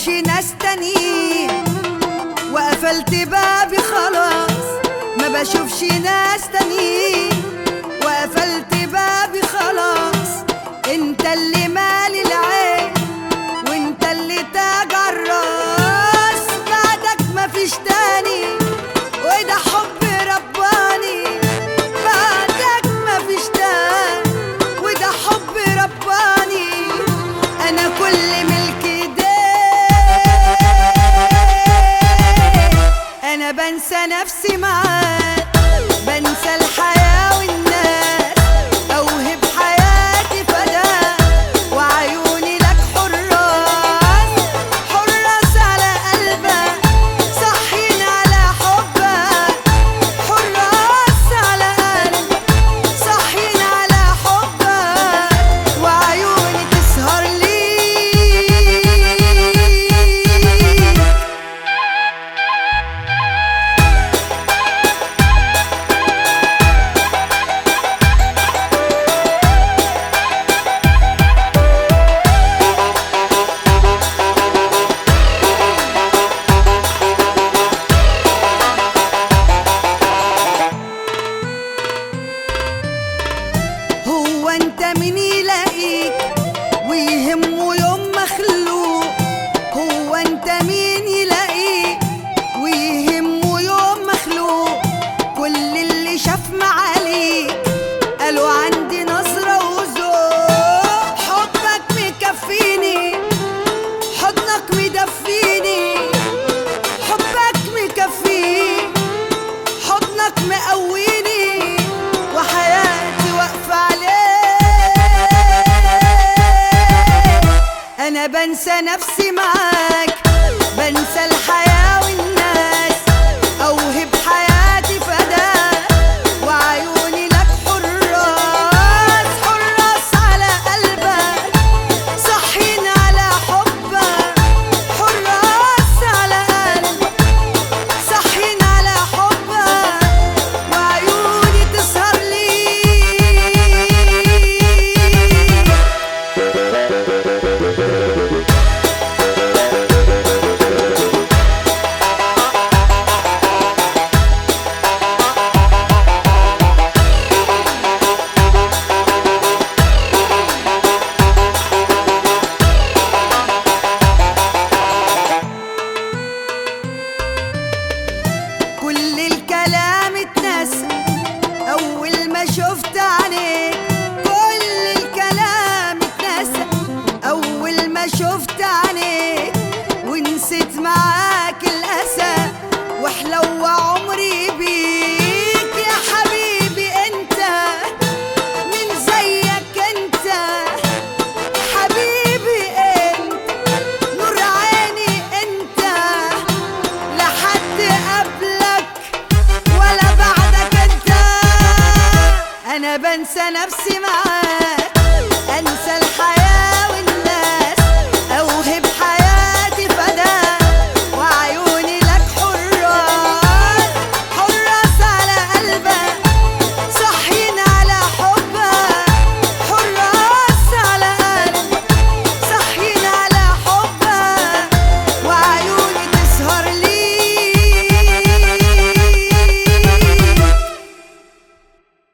بشوفش ناس تانيين وقفلت بابي خلاص ما بشوفش ناس تانيين وقفلت بابي خلاص انت اللي مالي العين وانت اللي تاج الراس بعدك مفيش تاني وده حب رباني بعدك مفيش تاني وده حب رباني انا كل ملكي ده انا بنسى نفسي معاك بنسى الحياة والناس اوهب حياتي فداك وعيوني لك حراس حراس على قلبك صحين على حبك حراس على قلبك صحين على حبك وعيوني تسهر ليك هو انت مين يلاقيك ويهمه يوم مخلوق هو انت مين يلاقيك ويهمه يوم مخلوق كل اللي شاف معاليك قالوا عندي نظرة وذوق حبك مكفيني حضنك مدفيني حبك مكفيني حضنك مقويني وحياتي واقفة عليك أنا بنسى نفسي معاك بنسى الحياة والناس أوهب حياتي فداك وعيوني لك حراس حراس على قلبك صحين على حبك حراس على قلبك صحين على حبك وعيوني تسهر ليك كل الكلام اتنسى اول ما شفت عينيك كل الكلام اتنسى اول ما شفت عينيك ونسيت معاك الاسى وحلو عمري بيك يا حبيبي انت من زيك انت حبيبي انت نور عيني انت لحد قبلك ولا بعدك انت انا بنسى نفسي معاك